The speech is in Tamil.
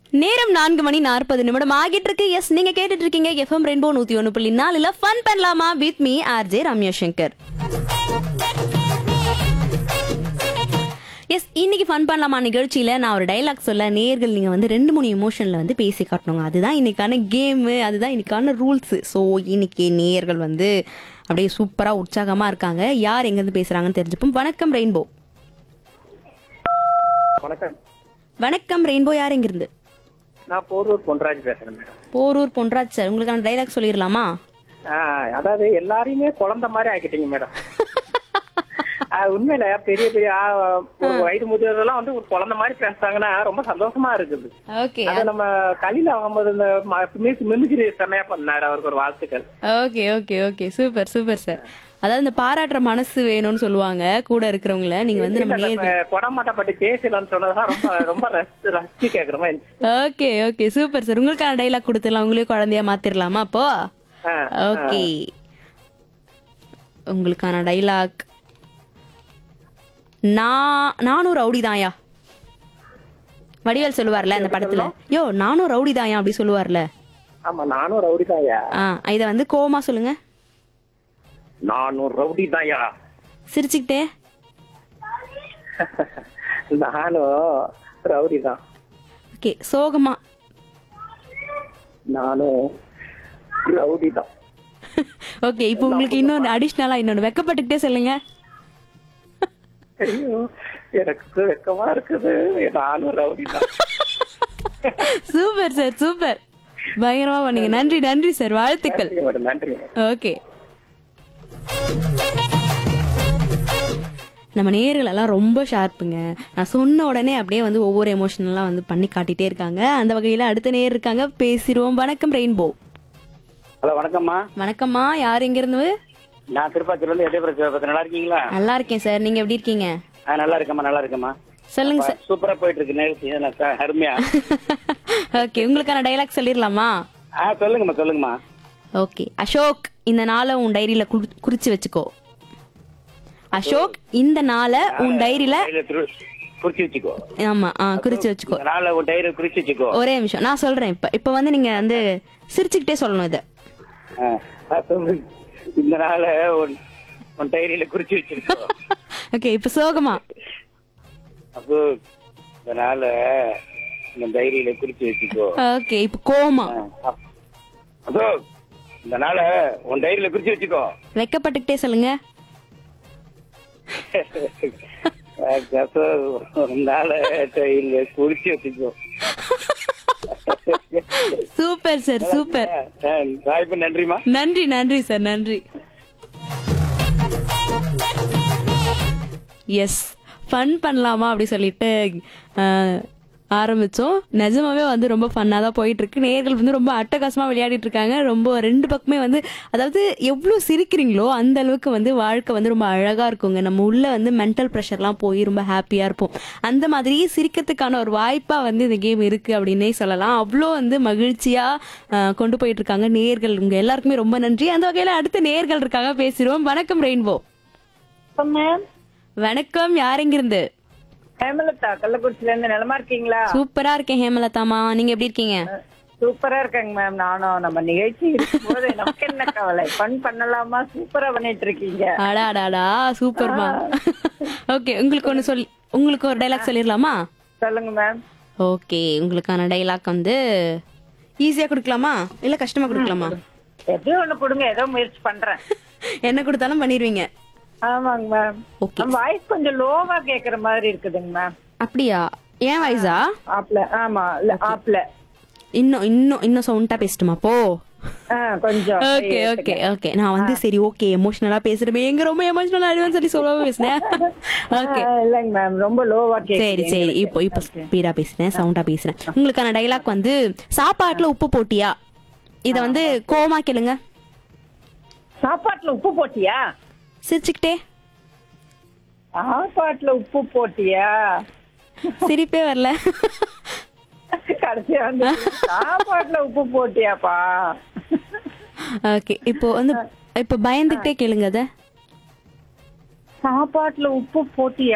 நேரம் நான்கு மணி நாற்பது நிமிடம் ஆகிட்டு இருக்கு எஸ் நீங்க கேட்டுட்டு இருக்கீங்க எஃப்எம் ரெயின்போ நூத்தி ஒன்று புள்ளி நாலுல ஃபன் பண்ணலாமா with me RJ Ramya Shankar yes இன்னைக்கு ஃபன் பண்ணலாமா நிகழ்ச்சியில நான் ஒரு டைலாக் சொல்ல நேர்கள் நீங்க வந்து ரெண்டு மூணு எமோஷன்ல வந்து பேசி காட்டணுங்க அதுதான் இன்னைக்கான கேமு அதுதான் இன்னைக்கான ரூல்ஸ் ஸோ இன்னைக்கு நேர்கள் வந்து அப்படியே சூப்பரா உற்சாகமா இருக்காங்க யார் எங்கிருந்து பேசுறாங்கன்னு தெரிஞ்சுப்போம் வணக்கம் ரெயின்போ வணக்கம் வணக்கம் ரெயின்போ யார் எங்கிருந்து நான் போரூர் பொன்ராஜ் பேசுறேன் மேடம் போரூர் பொன்ராஜ் சார் உங்களுக்கான டைலாக் சொல்லிடலாமா ஆஹ், அதாவது எல்லாரையுமே குழந்தை மாதிரி ஆக்கிட்டீங்க மேடம் ஆஹ், உண்மையில பெரிய பெரிய ஆஹ், ஒரு வயது முதியவர்கள்லாம் வந்து ஒரு குழந்தை மாதிரி பேசுறாங்கன்னா ரொம்ப சந்தோஷமா இருக்குது ஓகே அதை நம்ம கலியில வாங்கும்போது இந்த மிமிக்ரி செம்மையா பண்ணாரு அவருக்கு ஒரு வாழ்த்துக்கள் okay okay okay super super sir அதாவது இந்த பாராட்டுற மனசு வேணும்னு சொல்லுவாங்க கூட இருக்கிறவங்கள நீங்க வந்து நம்ம நேர் கொடமாட்ட பத்தி பேசலாம்னு சொன்னதுதான் ரொம்ப ரொம்ப ரசிச்சு ரசிச்சு கேக்குற மாதிரி இருந்துச்சு. ஓகே ஓகே சூப்பர் சார் உங்களுக்கான டைலாக் கொடுத்துடலாம் உங்களே குழந்தையா மாத்திரலாமா அப்போ ஆஹ், ஓகே உங்களுக்கான டைலாக் நான் நானும் ரவுடி தாயா வடிவேல் சொல்லுவார்ல அந்த படத்துல யோ நானும் ரவுடி தாயா அப்படி சொல்லுவார்ல ஆமா நானும் ரவுடி தாயா ஆ இத வந்து கோவமா சொல்லுங்க நானும் ரவுடி தாயா சிரிச்சுக்கிட்டே நானும் ரவுடி தான் ஓகே சோகமா நானும் ரவுடி தான் ஓகே இப்போ உங்களுக்கு இன்னொன்று அடிஷ்னலா இன்னொன்று வெக்கப்பட்டுக்கிட்டே சொல்லுங்க ஐயோ எனக்கு வெக்கமா இருக்குது நானும் ரவுடி தான் சூப்பர் சார் சூப்பர் பயங்கரமா பண்ணீங்க நன்றி நன்றி சார் வாழ்த்துக்கள் நன்றி மேடம் நன்றி மேடம் ஓகே நம்ம நேர்கள் எல்லாம் ரொம்ப ஷார்ப்புங்க நான் சொன்ன உடனே அப்படியே வந்து ஒவ்வொரு எமோஷனலாம் வந்து பண்ணி காட்டிட்டே இருக்காங்க அந்த வகையில அடுத்த நேர் இருக்காங்க பேசிடுவோம் வணக்கம் ரெயின்போ ஹலோ வணக்கம்மா வணக்கம்மா யார் எங்க இருந்து நான் திருப்பாச்சியில இருந்து எட்டே பிரச்சனை நல்லா இருக்கீங்களா நல்லா இருக்கேன் சார் நீங்க எப்படி இருக்கீங்க ஆ நல்லா இருக்கேம்மா நல்லா இருக்கேம்மா சொல்லுங்க சார் சூப்பரா போயிட்டு இருக்கு நிகழ்ச்சி என்ன சார் அருமையா ஓகே உங்களுக்கான டைலாக் சொல்லிடலாமா ஆ சொல்லுங்கம்மா சொல்லுங்கம்மா ஓகே அசோக் இந்த நாளை உன் டைரியில குறி- குறிச்சு வச்சுக்கோ அசோக் இந்த நாளை உன் டைரியில டைரியில திரு- குறிச்சு வச்சுக்கோ ஆமா ஆ குறிச்சு வச்சுக்கோ இந்த நாளை உன் டைரி குறிச்சு வச்சுக்கோ ஒரே நிமிஷம் நான் சொல்றேன் இப்ப இப்ப வந்து நீங்க வந்து சிரிச்சுக்கிட்டே சொல்லணும் இத ஆ, ஆ, சொல்லு. இந்த நாளை உன் உன் டைரியில குறிச்சு வச்சிருக்கோ ஓகே இப்ப சோகமா அப்போ இந்த நாளை உன் டைரியில குறிச்சு வச்சுக்கோ ஓகே இப்ப கோமா ஆ, அப்- அப்போ இந்த நாளை உன் டைரியில குறிச்சு வச்சுக்கோ வெக்கப்பட்டுக்கிட்டே சொல்லுங்க அப்போ ஒரு நாளை டைரியில குறிச்சு வச்சுக்கோ சூப்பர் சார் சூப்பர் ஆ, வாய்ப்பு நன்றிமா நன்றி நன்றி சார் நன்றி எஸ் ஃபன் பண்ணலாமா அப்படி சொல்லிட்டு அஹ், ஆரம்பிச்சோம் நிஜமாவே வந்து ரொம்ப ஃபன்னாக தான் போயிட்டு இருக்கு நேர்கள் வந்து ரொம்ப அட்டகாசமா விளையாடிட்டு இருக்காங்க ரொம்ப ரெண்டு பக்கமே வந்து அதாவது எவ்வளோ சிரிக்கிறீங்களோ அந்த அளவுக்கு வந்து வாழ்க்கை வந்து ரொம்ப அழகா இருக்குங்க நம்ம உள்ள வந்து மென்டல் ப்ரெஷர்லாம் போய் ரொம்ப ஹாப்பியா இருப்போம் அந்த மாதிரி சிரிக்கிறதுக்கான ஒரு வாய்ப்பா வந்து இந்த கேம் இருக்கு அப்படின்னே சொல்லலாம் அவ்வளோ வந்து மகிழ்ச்சியா அஹ், கொண்டு போயிட்டு இருக்காங்க நேர்கள் உங்க எல்லாருக்குமே ரொம்ப நன்றி அந்த வகையில அடுத்த நேர்கள் இருக்காங்க பேசிடுவோம் வணக்கம் ரெயின்போ மேம் வணக்கம் யாரெங்கிருந்து ஹேமலதா கள்ளக்குறிச்சில இருந்து நலமா இருக்கீங்களா சூப்பரா இருக்கேன் ஹேமலதாமா நீங்க எப்படி இருக்கீங்க சூப்பரா இருக்கேங்க மேம் நானும் நம்ம நிகழ்ச்சி இருக்கும்போது நமக்கு என்ன கவலை ஃபன் பண்ணலாமா சூப்பரா பண்ணிட்டு இருக்கீங்க அடாடாடா சூப்பர்மா ஓகே உங்களுக்கு ஒன்று சொல்லி உங்களுக்கு ஒரு டைலாக் சொல்லிடலாமா சொல்லுங்க மேம் ஓகே உங்களுக்கான டைலாக் வந்து ஈஸியா கொடுக்கலாமா இல்ல கஷ்டமா கொடுக்கலாமா எப்படியும் ஒண்ணு கொடுங்க ஏதோ முயற்சி பண்றேன் என்ன கொடுத்தாலும் பண்ணிடுவீங்க ஆமாங்க மேம் ஓகே நம்ம வாய்ஸ் கொஞ்சம் லோவா கேக்குற மாதிரி இருக்குதுங்க மேம் அப்படியா ஏன் வாய்ஸா ஆப்ல ஆமா இல்ல ஆப்ல இன்னும் இன்னும் இன்னும் சவுண்டா பேசட்டுமா போ ஆ, கொஞ்சம் ஓகே ஓகே ஓகே நான் வந்து சரி ஓகே எமோஷனலா பேசுறேன் எங்க ரொம்ப எமோஷனலா ஆயிடுவேன்னு சொல்லி சொல்லவே பேசுனேன் ஓகே ஆ, இல்லைங்க மேம் ரொம்ப லோவா சரி கேக்குது சரி இப்போ இப்போ ஸ்பீடா பேசுறேன் சவுண்டா பேசுறேன் உங்களுக்கான டைலாக் வந்து சாப்பாட்டுல உப்பு போட்டியா இத வந்து கோமா கேளுங்க சாப்பாட்டுல உப்பு போட்டியா சிரிச்சுக்கிட்டே சாப்பாட்டுல உப்பு போட்டியா சிரிப்பே வரல கடைசியா வந்து சாப்பாட்டுல உப்பு போட்டியாப்பா ஓகே இப்போ வந்து இப்போ பயந்துகிட்டே கேளுங்க அத சாப்பாட்டுல உப்பு போட்டியா